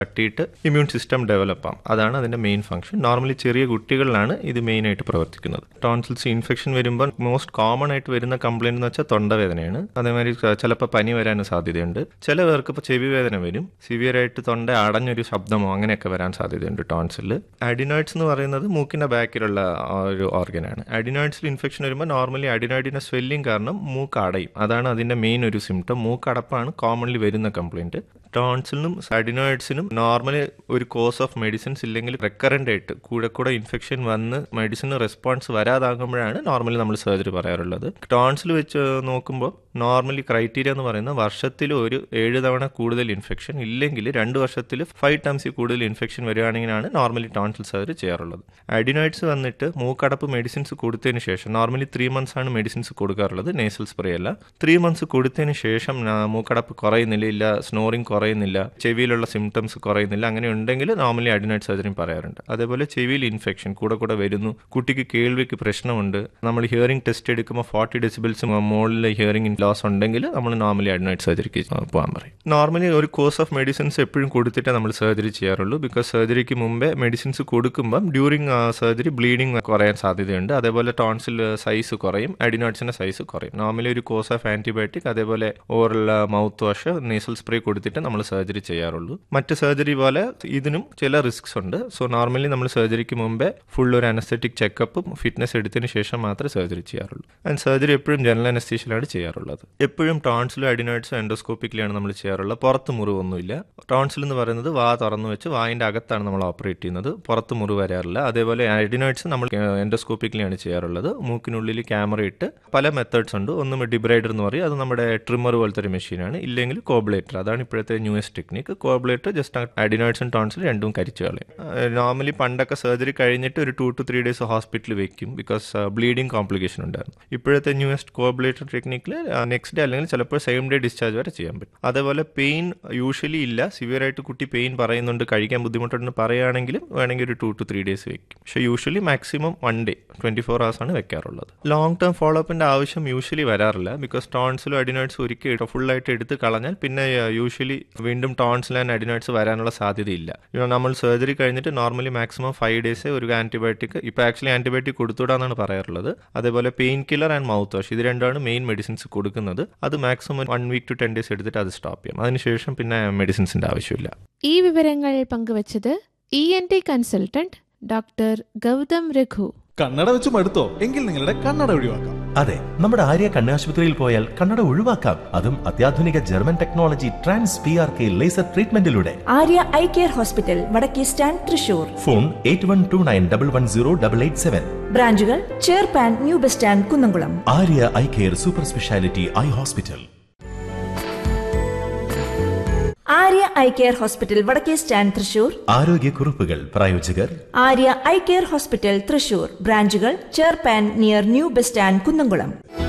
തട്ടിയിട്ട് immune system develop ആവും അതാണ് അതിന്റെ മെയിൻ ഫംഗ്ഷൻ നോർമലി ചെറിയ കുട്ടികളിലാണ് ഇത് മെയിൻ ആയിട്ട് പ്രവർത്തിക്കുന്നത് ടോൺസിൽസ് ഇൻഫെക്ഷൻ വരുമ്പോൾ മോസ്റ്റ് കോമൺ ആയിട്ട് വരുന്ന കംപ്ലൈന്റ് എന്ന് വെച്ചാൽ തൊണ്ടവേദനയാണ് അതേമാതിരി ചിലപ്പോൾ പനി വരാനും സാധ്യതയുണ്ട് ചില പേർക്ക് ഇപ്പോൾ ചെവി വേദന വരും സിവിയർ ആയിട്ട് തൊണ്ട അടഞ്ഞൊരു ശബ്ദമോ അങ്ങനെയൊക്കെ വരാൻ സാധ്യതയുണ്ട് ടോൺസിൽ അഡിനോയിഡ്സ് എന്ന് പറയുന്നത് മൂക്കിന്റെ ബാക്കിലുള്ള ആ ഒരു ഓർഗനാണ് അഡിനോയിഡ്സിൽ ഇൻഫെക്ഷൻ വരുമ്പോൾ നോർമലി അഡിനോയിഡിന്റെ സ്വെല്ലിംഗ് കാരണം മൂക്ക് അടയും അതാണ് അതിന്റെ മെയിൻ ഒരു സിംറ്റം മൂക്കടപ്പാണ് കോമൺലി വരുന്ന കംപ്ലൈന്റ് ടോൺസിലിനും അഡിനോയിഡ്സിനും നോർമലി ഒരു കോഴ്സ് ഓഫ് മെഡിസിൻസ് ഇല്ലെങ്കിൽ റെക്കറൻ്റ് ആയിട്ട് കൂടെ കൂടെ ഇൻഫെക്ഷൻ വന്ന് മെഡിസിന് റെസ്പോൺസ് വരാതാകുമ്പോഴാണ് നോർമലി നമ്മൾ സർജറി പറയാറുള്ളത് ടോൺസിൽ വെച്ച് നോക്കുമ്പോൾ നോർമലി ക്രൈറ്റീരിയ എന്ന് പറയുന്നത് വർഷത്തിൽ ഒരു ഏഴ് തവണ കൂടുതൽ ഇൻഫെക്ഷൻ ഇല്ലെങ്കിൽ രണ്ട് വർഷത്തിൽ ഫൈവ് ടൈംസിൽ കൂടുതൽ ഇൻഫെക്ഷൻ വരികയാണെങ്കിലാണ് നോർമലി ടോൺസിൽ സർജറി ചെയ്യാറുള്ളത് അഡിനോയിഡ്സ് വന്നിട്ട് മൂക്കടപ്പ് മെഡിസിൻസ് കൊടുത്തതിന് ശേഷം നോർമലി ത്രീ മന്ത്സ് ആണ് മെഡിസിൻസ് കൊടുക്കാറുള്ളത് നേസൽ സ്പ്രേ അല്ല ത്രീ മന്ത്സ് കൊടുത്തതിന് ശേഷം ആ, മൂക്കടപ്പ് കുറയുന്നില്ല ഇല്ല സ്നോറിങ് കുറയുന്നില്ല ചെവിയിലുള്ള സിംറ്റംസ് കുറയുന്നില്ല അങ്ങനെ ഉണ്ടെങ്കിൽ നോർമലി അഡിനോയിഡ് സർജറി പറയാറുണ്ട് അതേപോലെ ചെവിയിൽ ഇൻഫെക്ഷൻ കൂടെ കൂടെ വരുന്നു കുട്ടിക്ക് കേൾവിക്ക് പ്രശ്നമുണ്ട് നമ്മൾ ഹിയറിംഗ് ടെസ്റ്റ് എടുക്കുമ്പോൾ ഫോർട്ടി ഡെസിബിൾസ് മുകളിൽ ഹിയറിംഗ് ലോസ് ഉണ്ടെങ്കിൽ നമ്മൾ നോർമലി അഡിനോയിഡ് സർജറിക്ക് പോകാൻ പറയും നോർമലി ഒരു കോഴ്സ് ഓഫ് മെഡിസിൻസ് എപ്പോഴും കൊടുത്തിട്ടേ നമ്മൾ സർജറി ചെയ്യാറുള്ളൂ ബിക്കോസ് സർജറിക്ക് മുമ്പേ മെഡിസിൻസ് കൊടുക്കുമ്പം ഡ്യൂറിങ് സർജറി ബ്ലീഡിങ് കുറയാൻ സാധ്യതയുണ്ട് അതേപോലെ ടോൺസിൽ സൈസ് കുറയും അഡിനോയിഡ്സിന്റെ സൈസ് കുറയും നോർമലി ഒരു കോഴ്സ് ഓഫ് ആന്റിബയോട്ടിക് അതേപോലെ oral mouth wash nasal spray കൊടുത്തിട്ട് നമ്മൾ സർജറി ചെയ്യാറുള്ളൂ മറ്റ് സർജറി പോലെ ഇതിനും ചില റിസ്ക്സ് ഉണ്ട് സോ നോർമലി നമ്മൾ സർജറിക്ക് മുമ്പേ ഫുൾ ഒരു അനസ്തറ്റിക് ചെക്കപ്പും ഫിറ്റ്നസ് എടുത്തതിന് ശേഷം മാത്രമേ സർജറി ചെയ്യാറുള്ളൂ ആൻഡ് സർജറി എപ്പോഴും ജനറൽ അനസ്തീഷ്യയിലാണ് ചെയ്യാറുള്ളത് എപ്പോഴും ടോൺസിലും അഡിനോയിഡ്സും എൻഡോസ്കോപ്പിക്കലാണ് നമ്മൾ ചെയ്യാറുള്ളത് പുറത്ത് മുറിവൊന്നുമില്ല ടോൺസിൽ എന്ന് പറയുന്നത് വാ തുറന്നു വെച്ച് വായിന്റെ അകത്താണ് നമ്മൾ ഓപ്പറേറ്റ് ചെയ്യുന്നത് പുറത്ത് മുറിവ് വരാറില്ല അതേപോലെ അഡിനോയിഡ്സ് നമ്മൾ എൻഡോസ്കോപ്പിക്കലാണ് ചെയ്യാറുള്ളത് മൂക്കിനുള്ളിൽ ക്യാമറ ഇട്ട് പല മെത്തേഡ്സ് ഉണ്ട് ഒന്ന് ഡിബ്രൈഡർ എന്ന് പറയും അത് നമ്മുടെ ട്രിമ്മർ പോലത്തെ ഒരു മെഷീനാണ് ഇല്ലെങ്കിൽ കോബ്ലേറ്റർ അതാണ് ഇപ്പോഴത്തെ ന്യൂയസ്റ്റ് ടെക്നിക്ക് കോബ്ലേറ്റർ ജസ്റ്റ് അഡിനോയിഡ്സും ടോൺസിൽ രണ്ടും കരിച്ചു കളയും നോർമലി പണ്ടൊക്കെ സർജറി കഴിഞ്ഞിട്ട് ഒരു ടു ടു ത്രീ ഡേയ്സ് ഹോസ്പിറ്റലിൽ വെക്കും ബിക്കോസ് ബ്ലീഡിങ് കോംപ്ലിക്കേഷൻ ഉണ്ടായിരുന്നു ഇപ്പോഴത്തെ ന്യൂയസ്റ്റ് കോബ്ലേറ്റർ ടെക്നിക്കിൽ നെക്സ്റ്റ് ഡേ അല്ലെങ്കിൽ ചിലപ്പോൾ സെയിം ഡേ ഡിസ്ചാർജ് വരെ ചെയ്യാൻ പറ്റും അതേപോലെ പെയിൻ യൂഷ്വലി ഇല്ല സിവിയർ ആയിട്ട് കുട്ടി പെയിൻ പറയുന്നുണ്ട് കഴിക്കാൻ ബുദ്ധിമുട്ടുണ്ടെന്ന് പറയുകയാണെങ്കിലും വേണമെങ്കിൽ ഒരു ടു ടു ത്രീ ഡേയ്സ് വെക്കും പക്ഷേ usually maximum one day twenty four hours ആണ് വെക്കാറുള്ളത് ലോങ് ടേം ഫോളോ അപ്പിന്റെ ആവശ്യം യൂഷ്വലി വരാറില്ല ബിക്കോസ് ടോൺസിലും അഡിനോയിഡ്സും ഒരിക്കൽ ഫുൾ ആയിട്ട് എടുത്ത് കളഞ്ഞാൽ പിന്നെ യൂഷ്വലി വീണ്ടും ടോൺസിൽ ആൻഡ് അഡിനോയിഡ്സ് വരാനുള്ള സാധ്യതയില്ല You know, നമ്മൾ സർജറി കഴിഞ്ഞിട്ട് നോർമലി മാക്സിമം ഫൈവ് ഡേയ്സ് ഒരു ആന്റിബയോട്ടിക് ഇപ്പോൾ ആക്ച്വലി ആന്റിബയോട്ടിക് കൊടുത്തുവിടാന്നാണ് പറയാറുള്ളത് അതേപോലെ pain killer and mouth wash ഇത് രണ്ടാണ് മെയിൻ മെഡിസിൻസ് കൊടുക്കുന്നത് അത് maximum one week to ten days എടുത്തിട്ട് അത് സ്റ്റോപ്പ് ചെയ്യാം അതിനുശേഷം പിന്നെ മെഡിസിൻസിന്റെ ആവശ്യമില്ല ഈ വിവരങ്ങൾ പങ്കുവച്ചത് E N T consultant doctor Gautham Raghu കണ്ണട വെച്ച് മടുത്തോ എങ്കിൽ നിങ്ങളുടെ കണ്ണട ഒഴിവാക്കാം അതെ നമ്മുടെ ആര്യ കണ്ണാശുപത്രിയിൽ പോയാൽ കണ്ണട ഒഴിവാക്കാം അതും അത്യാധുനിക German technology trans P R K laser ട്രീറ്റ്മെന്റിലൂടെ Arya eye care hospital Vadakke stand Thrissur phone eight one two nine double one zero double eight seven ബ്രാഞ്ചുകൾ ചേർപ്പാൻ new bus stand Kunnamkulam Arya eye care super speciality eye hospital Arya eye care hospital Vadakke stand Thrissur ആരോഗ്യക്കുറിപ്പുകൾ പ്രായോജകർ Arya eye care hospital Thrissur ബ്രാഞ്ചുകൾ ചേർപ്പാൻ near new bus stand Kunnamkulam